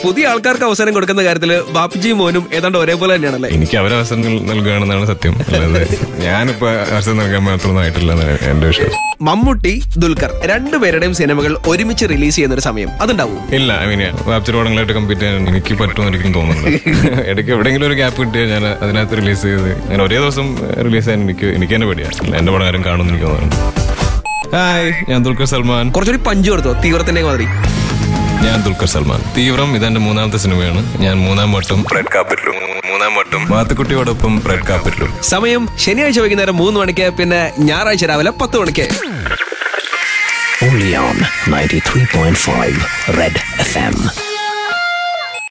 പുതിയ ആൾക്കാർക്ക് അവസരം കൊടുക്കുന്ന കാര്യത്തില് ബാപ്പിജിയും മോനും ഏതാണ്ട് ഒരേപോലെ തന്നെയാണല്ലേ എനിക്ക് അവരവസരം നൽകുകയാണെന്നാണ് സത്യം അല്ലാതെ ഞാനിപ്പോ അവസരം നൽകാൻ മാത്രമൊന്നും ആയിട്ടില്ല എന്നാണ് എന്റെ വിശ്വാസം മമ്മൂട്ടി ദുൽഖർ രണ്ടുപേരുടെയും സിനിമകൾ ഒരുമിച്ച് റിലീസ് ചെയ്യുന്ന ഒരു സമയം അതുണ്ടാവും ഇല്ല ഐ മീൻ വാപ്ചർ പടങ്ങളായിട്ട് കമ്പീറ്റ് ചെയ്യാൻ എനിക്ക് പറ്റുമെന്ന് ഒരിക്കലും തോന്നുന്നില്ല ഇടയ്ക്ക് എവിടെയെങ്കിലും ഒരു ഗ്യാപ്പ് കിട്ടിയാൽ ഞാൻ അതിനകത്ത് റിലീസ് ചെയ്ത് അങ്ങനെ ഒരേ ദിവസം റിലീസ് ചെയ്യാൻ എനിക്ക് എനിക്ക് തന്നെ പേടിയാണ് എന്റെ പടം ആരും കാണുമെന്ന് എനിക്ക് തോന്നുന്നു ഹായ് ഞാൻ ദുൽഖർ സൽമാൻ കുറച്ചൊരു പഞ്ച് കൊടുത്തോ തീവ്രത്തിന്റെ മാതിരി ഞാൻ ദുൽഖർ സൽമാൻ തീവ്രം ഇതെന്റെ മൂന്നാമത്തെ സിനിമയാണ് ഞാൻ മൂന്നാം വട്ടം റെഡ് കാപ്പറ്റിലും മൂന്നാം വട്ടം മാത്തുക്കുട്ടിയോടൊപ്പം റെഡ് കാപ്പറ്റിലും സമയം ശനിയാഴ്ച വൈകുന്നേരം മൂന്ന് മണിക്ക് പിന്നെ ഞായറാഴ്ച രാവിലെ പത്ത് മണിക്ക് Only on 93.5 Red FM.